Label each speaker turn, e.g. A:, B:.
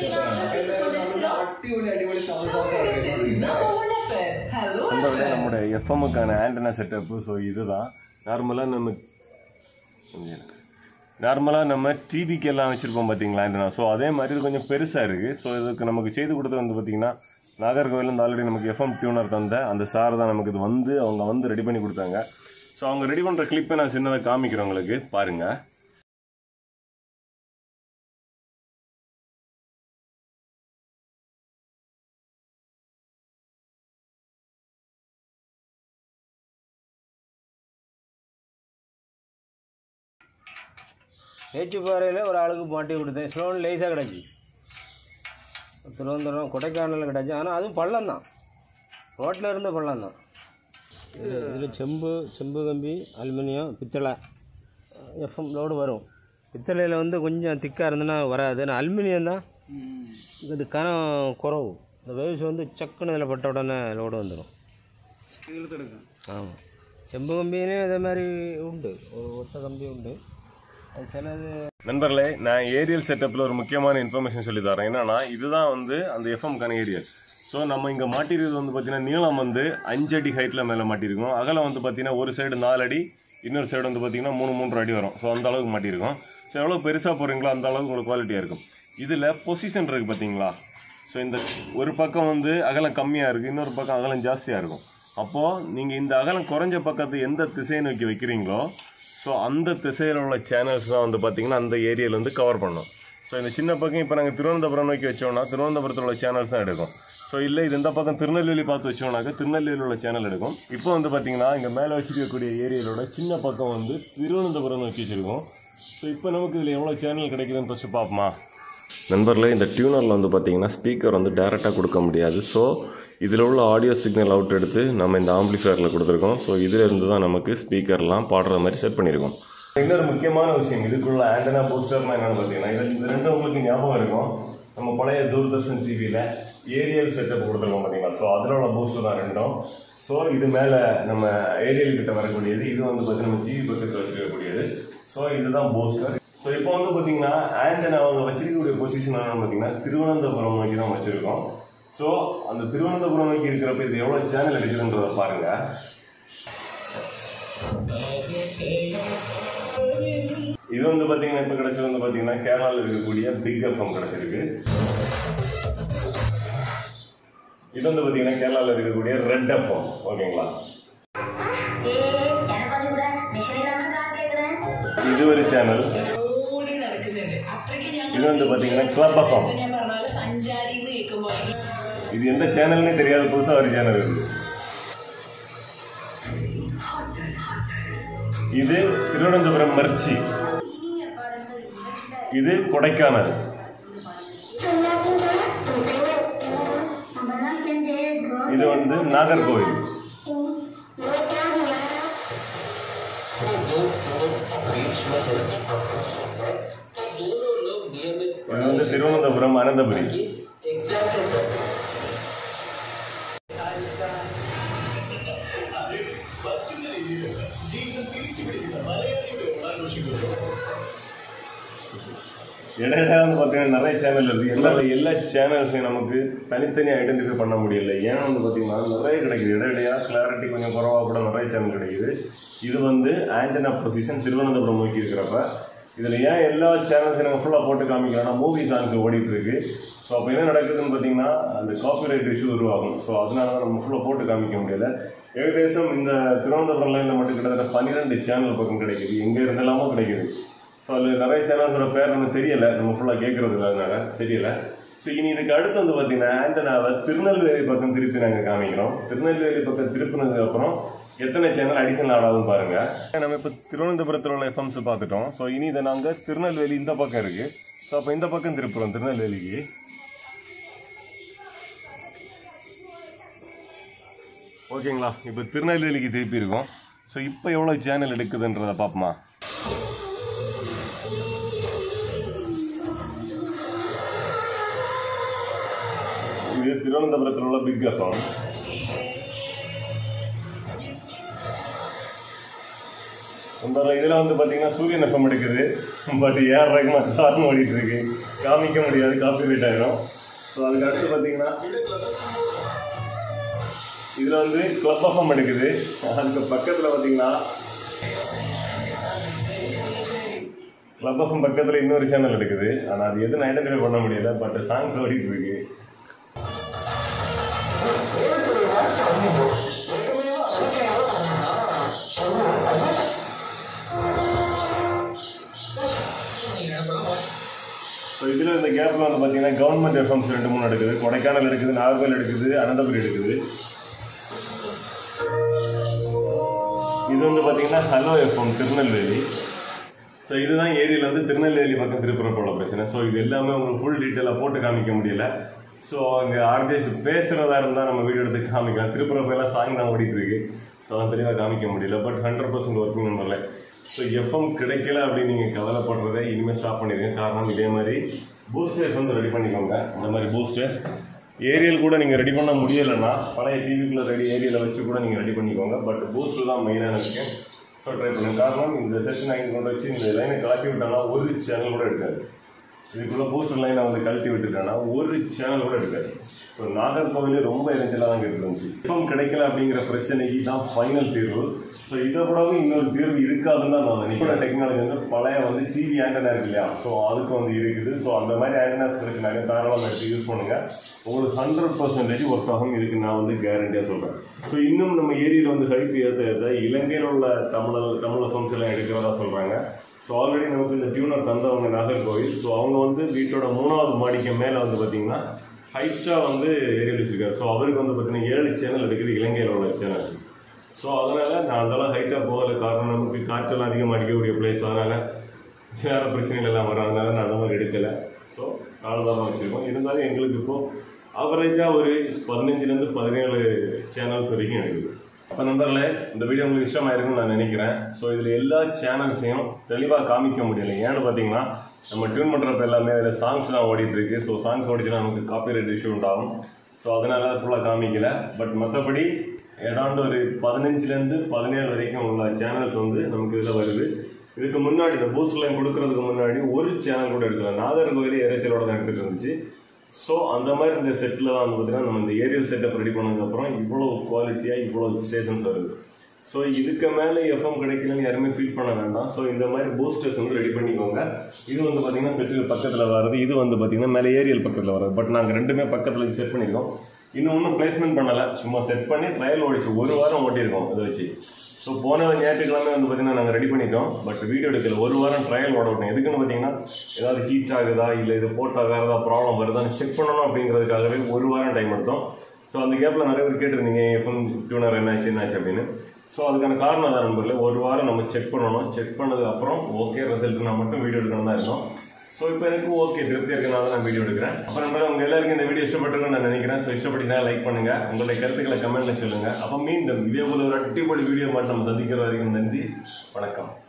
A: അടിപൊളി അടിപൊളി തമിഴ് സോങ്സ് ആണ് കേട്ടോണ്ടിരിക്കുന്നത്
B: Hello,
C: நண்பர்களே நம்முடைய எஃப்எம்முக்கான ஆண்டனா செட்டப்பு ஸோ இதுதான் நார்மலாக நம்ம நார்மலாக நம்ம டிவிக்கு எல்லாம் வச்சுருப்போம் பார்த்தீங்களா ஆண்டனா ஸோ அதே மாதிரி இது கொஞ்சம் பெருசாக இருக்குது ஸோ இதுக்கு நமக்கு செய்து கொடுத்தது வந்து பார்த்தீங்கன்னா நாகர்கோவில் வந்து ஆல்ரெடி நமக்கு எஃப்எம் டியூனர் தந்த அந்த சார் தான் நமக்கு இது வந்து அவங்க வந்து ரெடி பண்ணி கொடுத்தாங்க ஸோ அவங்க ரெடி பண்ணுற கிளிப்பை நான் சின்னதாக காமிக்கிறேன் உங்களுக்கு பாருங்கள்
D: பேச்சுப்பாறையில் ஒரு ஆளுக்கு மாட்டி கொடுத்தேன் ஸ்லோன் லேஸாக கிடச்சி திருவனந்தபுரம் கொடைக்கானலில் கிடச்சி ஆனால் அதுவும் பள்ளம் தான் ரோட்டில் இருந்த பள்ளம் தான் இதில் செம்பு செம்பு கம்பி அலுமினியம் பித்தளை எஃப்எம் லோடு வரும் பித்தளையில் வந்து கொஞ்சம் திக்காக இருந்ததுன்னா வராது ஆனால் அலுமினியம் தான் இது கனம் குறவு இந்த வேவ்ஸ் வந்து சக்குன்னு இதில் பட்ட உடனே லோடு வந்துடும் ஆமாம் செம்பு கம்பியிலையும் இதே மாதிரி உண்டு ஒரு ஒத்த கம்பி உண்டு அது சிலது
C: நண்பர்களே நான் ஏரியல் செட்டப்பில் ஒரு முக்கியமான இன்ஃபர்மேஷன் சொல்லி தரேன் என்னன்னா இதுதான் வந்து அந்த எஃப்எம்கான ஏரியல் ஸோ நம்ம இங்கே மாட்டிருக்கிறது வந்து பார்த்தீங்கன்னா நீளம் வந்து அஞ்சு அடி ஹைட்டில் மேலே மாட்டியிருக்கோம் அகலம் வந்து பார்த்தீங்கன்னா ஒரு சைடு நாலு அடி இன்னொரு சைடு வந்து பார்த்தீங்கன்னா மூணு மூன்று அடி வரும் ஸோ அந்த அளவுக்கு மாட்டியிருக்கோம் ஸோ எவ்வளோ பெருசாக போகிறீங்களோ அந்த அளவுக்கு உங்களுக்கு குவாலிட்டியாக இருக்கும் இதில் பொசிஷன் இருக்குது பார்த்தீங்களா ஸோ இந்த ஒரு பக்கம் வந்து அகலம் கம்மியாக இருக்குது இன்னொரு பக்கம் அகலம் ஜாஸ்தியாக இருக்கும் அப்போது நீங்கள் இந்த அகலம் குறைஞ்ச பக்கத்தை எந்த திசையை நோக்கி வைக்கிறீங்களோ ஸோ அந்த திசையில் உள்ள சேனல்ஸ் தான் வந்து பார்த்தீங்கன்னா அந்த ஏரியாவில் வந்து கவர் பண்ணும் ஸோ இந்த சின்ன பக்கம் இப்போ நாங்கள் திருவனந்தபுரம் நோக்கி வச்சோம்னா திருவனந்தபுரத்தில் உள்ள சேனல்ஸ் தான் எடுக்கும் ஸோ இல்லை இது இந்த பக்கம் திருநெல்வேலி பார்த்து வச்சோம்னாக்க திருநெல்வேலியில் உள்ள சேனல் எடுக்கும் இப்போ வந்து பார்த்தீங்கன்னா இங்கே மேலே வச்சிருக்கக்கூடிய ஏரியாலோட சின்ன பக்கம் வந்து திருவனந்தபுரம் நோக்கி வச்சிருக்கோம் ஸோ இப்போ நமக்கு இதில் எவ்வளோ சேனல் கிடைக்குதுன்னு ஃபஸ்ட்டு பார்ப்போமா நண்பர்களே இந்த டியூனரில் வந்து பார்த்தீங்கன்னா ஸ்பீக்கர் வந்து டேரெக்டாக கொடுக்க முடியாது ஸோ இதில் உள்ள ஆடியோ சிக்னல் அவுட் எடுத்து நம்ம இந்த ஆம்பிளிஃபயரில் கொடுத்துருக்கோம் ஸோ இதில் இருந்து தான் நமக்கு ஸ்பீக்கர்லாம் பாடுற மாதிரி செட் பண்ணியிருக்கோம் இன்னொரு முக்கியமான விஷயம் இதுக்குள்ள ஆண்டனா பூஸ்டர்னா என்னன்னு பார்த்தீங்கன்னா இது இந்த ரெண்டும் உங்களுக்கு ஞாபகம் இருக்கும் நம்ம பழைய தூர்தர்ஷன் டிவியில் ஏரியல் செட்டப் கொடுத்துருக்கோம் பார்த்தீங்களா ஸோ அதில் உள்ள பூஸ்டர் தான் ரெண்டும் ஸோ இது மேலே நம்ம ஏரியல் கிட்ட வரக்கூடியது இது வந்து பார்த்தீங்கன்னா நம்ம டிவி பக்கத்தில் வச்சுருக்கக்கூடியது ஸோ இதுதான் பூஸ்டர் ஸோ இப்போ வந்து பார்த்தீங்கன்னா ஆண்டனா அவங்க வச்சிருக்கக்கூடிய பொசிஷன் என்னன்னு பார்த்தீங்கன்னா திருவனந்தபுரம் நோக்கி தான் வச்சிருக்கோம் ஸோ அந்த திருவனந்தபுரம் நோக்கி இருக்கிறப்ப இது எவ்வளோ சேனல் எடுக்குதுன்றதை பாருங்க இது வந்து பார்த்தீங்கன்னா இப்போ கிடைச்சது வந்து பார்த்தீங்கன்னா கேரளாவில் இருக்கக்கூடிய பிக் எஃப்எம் கிடைச்சிருக்கு இது வந்து பார்த்தீங்கன்னா கேரளாவில் இருக்கக்கூடிய ரெட் எஃப்எம் ஓகேங்களா இது ஒரு சேனல்
B: ഓടി നടക്കുന്നുണ്ട് അത്രയ്ക്ക് ഞാൻ
C: இது வந்து பார்த்தீங்கன்னா கிளப் எஃப்எம்
B: ഞാൻ പറഞ്ഞ സഞ്ചാരി എന്ന് കേൾക്കുമ്പോ
C: இது எந்த சேனல்னே தெரியாத புதுசாக ஒரு சேனல் இருக்கு இது திருவனந்தபுரம் மர்ச்சி இது கொடைக்கானல் இது வந்து நாகர்கோவில் இது வந்து திருவனந்தபுரம் அனந்தபுரி இடையில வந்து பார்த்தீங்கன்னா நிறைய சேனல் இருக்கு எல்லா எல்லா சேனல்ஸையும் நமக்கு தனித்தனியாக ஐடென்டிஃபை பண்ண முடியல ஏன்னா வந்து பார்த்தீங்கன்னா நிறைய கிடைக்குது இடையிடையா கிளாரிட்டி கொஞ்சம் குறவாக கூட நிறைய சேனல் கிடைக்குது இது வந்து ஆண்டனா பொசிஷன் திருவனந்தபுரம் நோக்கி இருக்கிறப்ப இதில் ஏன் எல்லா சேனல்ஸையும் நாங்கள் ஃபுல்லாக போட்டு காமிக்கிறோம்னா மூவி சாங்ஸ் ஓடிட்டு இருக்கு ஸோ அப்போ என்ன நடக்குதுன்னு பார்த்தீங்கன்னா அந்த காப்பிரைட் இஷ்யூ உருவாகும் ஸோ அதனால தான் நம்ம ஃபுல்லாக போட்டு காமிக்க முடியல ஏகதேசம் இந்த திருவனந்தபுரம் லைனில் மட்டும் கிட்டத்தட்ட பன்னிரெண்டு சேனல் பக்கம் கிடைக்குது எங்கே இருந்தெல்லாமோ கிடைக்குது ஸோ அதில் நிறைய சேனல்ஸோட பேர் நமக்கு தெரியல நம்ம ஃபுல்லாக கேட்கறது அதனால தெரியல ஸோ இனி இதுக்கு அடுத்து வந்து பார்த்தீங்கன்னா ஆண்டனாவை திருநெல்வேலி பக்கம் திருப்பி நாங்கள் காமிக்கிறோம் திருநெல்வேலி பக்கம் திருப்பினதுக்கு அப்புறம் எத்தனை சேனல் அடிஷனல் ஆடாதுன்னு பாருங்க நம்ம இப்போ திருவனந்தபுரத்தில் உள்ள எஃப்எம்ஸ் பார்த்துட்டோம் ஸோ இனி இதை நாங்கள் திருநெல்வேலி இந்த பக்கம் இருக்கு ஸோ அப்போ இந்த பக்கம் திருப்புறோம் திருநெல்வேலிக்கு ஓகேங்களா இப்போ திருநெல்வேலிக்கு திருப்பி இருக்கோம் ஸோ இப்போ எவ்வளோ சேனல் எடுக்குதுன்றதை பார்ப்போமா இது திருவனந்தபுரத்தில் உள்ள பிக் எஃப்எம் இந்த இதில் வந்து பார்த்தீங்கன்னா சூரியன் எஃப்எம் எடுக்குது பட் ஏஆர் ரஹ்மான் சார்னு ஓடிட்டு இருக்கு காமிக்க முடியாது காப்பி ரைட் ஆயிரும் ஸோ அதுக்கு அடுத்து பார்த்தீங்கன்னா இதில் வந்து கிளப் எஃப்எம் எடுக்குது அதுக்கு பக்கத்தில் பார்த்தீங்கன்னா கிளப் எஃப்எம் பக்கத்தில் இன்னொரு சேனல் எடுக்குது ஆனால் அது எதுன்னு ஐடென்டிஃபை பண்ண முடியல பட் சாங்ஸ் ஓடிட்டு இருக்கு ஸோ இதில் இந்த கேப்பில் வந்து பார்த்தீங்கன்னா கவர்மெண்ட் எஃப்எம்ஸ் ரெண்டு மூணு எடுக்குது கொடைக்கானல் எடுக்குது நாகர்கோவில் எடுக்குது அனந்தபுரி எடுக்குது இது வந்து பார்த்தீங்கன்னா ஹலோ எஃப்எம் திருநெல்வேலி ஸோ இதுதான் ஏரியில் வந்து திருநெல்வேலி பக்கம் திருப்பரப்போட பிரச்சனை ஸோ இது எல்லாமே உங்களுக்கு ஃபுல் டீட்டெயிலாக போட்டு காமிக்க முடியல ஸோ அங்கே ஆர்ஜேஸ் பேசுகிறதா இருந்தால் நம்ம வீடியோ எடுத்து காமிக்கலாம் திருப்பரப்பெல்லாம் சாங் தான் ஓடிட்டு இருக்கு ஸோ அதை தெளிவாக காமிக்க முடியல பட் ஹண்ட்ரட் பர்சன்ட் ஒர்க்கிங் நம்பரில் ஸோ எஃப்எம் கிடைக்கல அப்படின்னு நீங்கள் கவலைப்படுறதை இனிமேல் ஸ்டாப் பண்ணிடுங்க காரணம் இதே மாதிரி பூஸ்டர்ஸ் வந்து ரெடி பண்ணிக்கோங்க இந்த மாதிரி பூஸ்டர்ஸ் ஏரியல் கூட நீங்கள் ரெடி பண்ண முடியலைன்னா பழைய டிவிக்குள்ள ரெடி ஏரியலை வச்சு கூட நீங்கள் ரெடி பண்ணிக்கோங்க பட் பூஸ்டர் தான் மெயினான விஷயம் ஸோ ட்ரை பண்ணுங்க காரணம் இந்த செட் நான் இங்கே கொண்டு வச்சு இந்த லைனை கலட்டி விட்டாங்கன்னா ஒரு சேனல் கூட எடுக்காது இதுக்குள்ள பூஸ்டர் லைனை வந்து கழட்டி விட்டுட்டாங்கன்னா ஒரு சேனல் கூட எடுக்காது ஸோ நாகர்கோவிலே ரொம்ப இறைஞ்சலாக தான் கேட்டு இருந்துச்சு இப்போ கிடைக்கல அப்படிங்கிற பிரச்சனைக்கு தான் ஃபைனல் தீர்வு ஸோ இதை கூடவும் இன்னொரு தீர்வு இருக்காதுன்னு தான் நான் நினைக்கிறேன் டெக்னாலஜி வந்து பழைய வந்து டிவி ஆண்டனா இருக்கு இல்லையா ஸோ அதுக்கு வந்து இருக்குது ஸோ அந்த மாதிரி ஆண்டனாஸ் கிடைச்சினாங்க தாராளமாக எடுத்து யூஸ் பண்ணுங்க உங்களுக்கு ஹண்ட்ரட் பர்சன்டேஜ் ஒர்க் ஆகும் இதுக்கு நான் வந்து கேரண்டியாக சொல்கிறேன் ஸோ இன்னும் நம்ம ஏரியில் வந்து ஹைட் ஏற்ற ஏற்ற இலங்கையில் உள்ள தமிழ் தமிழ் ஃபோன்ஸ் எல்லாம் எடுக்கிறதா சொல்கிறாங்க ஸோ ஆல்ரெடி நமக்கு இந்த டியூனர் தந்தவங்க நாகர்கோவில் ஸோ அவங்க வந்து வீட்டோட மூணாவது மாடிக்கு மேலே வந்து பார்த்தீங்கன்னா ஹைஸ்டாக வந்து ஏரியல் வச்சிருக்காரு ஸோ அவருக்கு வந்து பார்த்தீங்கன்னா ஏழு சேனல் இருக்குது இலங்கையில் உள்ள சேனல் ஸோ அதனால் நான் அதெல்லாம் ஹைட்டாக போகல காரணம் நமக்கு காற்றெல்லாம் அதிகமாக அடிக்கக்கூடிய பிளேஸ் அதனால் வேறு பிரச்சனைகள் எல்லாம் வரும் அதனால நான் அந்த மாதிரி எடுக்கலை ஸோ காலதாரம் வச்சுருக்கோம் இருந்தாலும் எங்களுக்கு இப்போது அவரேஜாக ஒரு பதினஞ்சுலேருந்து பதினேழு சேனல்ஸ் வரைக்கும் எடுக்குது அப்போ நண்பர்களே இந்த வீடியோ உங்களுக்கு இஷ்டமாயிருக்கும்னு நான் நினைக்கிறேன் ஸோ இதில் எல்லா சேனல்ஸையும் தெளிவாக காமிக்க முடியல ஏன்னு பார்த்தீங்கன்னா நம்ம டியூன் பண்ணுறப்ப எல்லாமே அதில் சாங்ஸ் தான் ஓடிட்டு இருக்கு ஸோ சாங்ஸ் ஓடிச்சுன்னா நமக்கு காப்பிரைட் இஷ்யூ உண்டாகும் ஸோ அதனால ஃபுல்லாக காமிக்கல பட் மற்றபடி ஏதாண்டு ஒரு பதினஞ்சுலேருந்து பதினேழு வரைக்கும் உள்ள சேனல்ஸ் வந்து நமக்கு இதில் வருது இதுக்கு முன்னாடி இந்த பூஸ்ட் லைன் கொடுக்கறதுக்கு முன்னாடி ஒரு சேனல் கூட எடுக்கல நாகர்கோவிலே இறைச்சலோட தான் எடுத்துட்டு இருந்துச்சு ஸோ அந்த மாதிரி இந்த செட்டில் தான் வந்து பார்த்தீங்கன்னா நம்ம இந்த ஏரியல் செட்டப் ரெடி பண்ணதுக்கப்புறம் இவ்வளோ குவாலிட்டியாக இவ்வளோ ஸ்டேஷன்ஸ் வருது ஸோ இதுக்கு மேலே எஃப்எம் கிடைக்கலன்னு யாருமே ஃபீல் பண்ண வேண்டாம் ஸோ இந்த மாதிரி பூஸ்டர்ஸ் வந்து ரெடி பண்ணிக்கோங்க இது வந்து பார்த்தீங்கன்னா செட்டில் பக்கத்தில் வர்றது இது வந்து பார்த்தீங்கன்னா மேலே ஏரியல் பக்கத்தில் வர்றது பட் நாங்கள் ரெண்டுமே பக்கத்தில் செட் பண்ணியிருக்கோம் இன்னும் ஒன்றும் பிளேஸ்மெண்ட் பண்ணலை சும்மா செட் பண்ணி ட்ரையல் ஓடிச்சு ஒரு வாரம் ஓட்டியிருக்கோம் இதை வச்சு ஸோ போன ஞாயிற்றுக்கிழமை வந்து பார்த்தீங்கன்னா நாங்கள் ரெடி பண்ணிட்டோம் பட் வீடியோ எடுக்கல ஒரு வாரம் ட்ரையல் ஓட விட்டோம் எதுக்குன்னு பார்த்தீங்கன்னா ஏதாவது ஹீட் ஆகுதா இல்லை இது போட்டால் வேறு ஏதாவது ப்ராப்ளம் வருதான்னு செக் பண்ணணும் அப்படிங்கிறதுக்காகவே ஒரு வாரம் டைம் எடுத்தோம் ஸோ அந்த கேப்பில் நிறைய பேர் கேட்டிருந்தீங்க எஃப்எம் டியூனர் என்னாச்சு என்னாச்சு அப்படின்னு ஸோ அதுக்கான காரணம் தான் நண்பர்களே ஒரு வாரம் நம்ம செக் பண்ணணும் செக் பண்ணதுக்கு அப்புறம் ஓகே ரிசல்ட் நான் மட்டும் வீடியோ எடுக்கணும் தான் இருக்கோம் ஸோ இப்போ எனக்கு ஓகே திருப்தி இருக்கனால நான் வீடியோ எடுக்கிறேன் அப்புறம் நண்பர்களே, உங்க எல்லாருக்கும் இந்த வீடியோ இஷ்டப்பட்டிருக்குன்னு நான் நினைக்கிறேன் ஸோ இஷ்டப்பட்டீங்கன்னா லைக் பண்ணுங்க உங்களுடைய கருத்துக்களை கமெண்ட்ல சொல்லுங்க அப்போ மீண்டும் இதே போல ஒரு அட்டிப்பொழி வீடியோ மட்டும் நம்ம சந்திக்கிற வரைக்கும் நன்றி வணக்கம்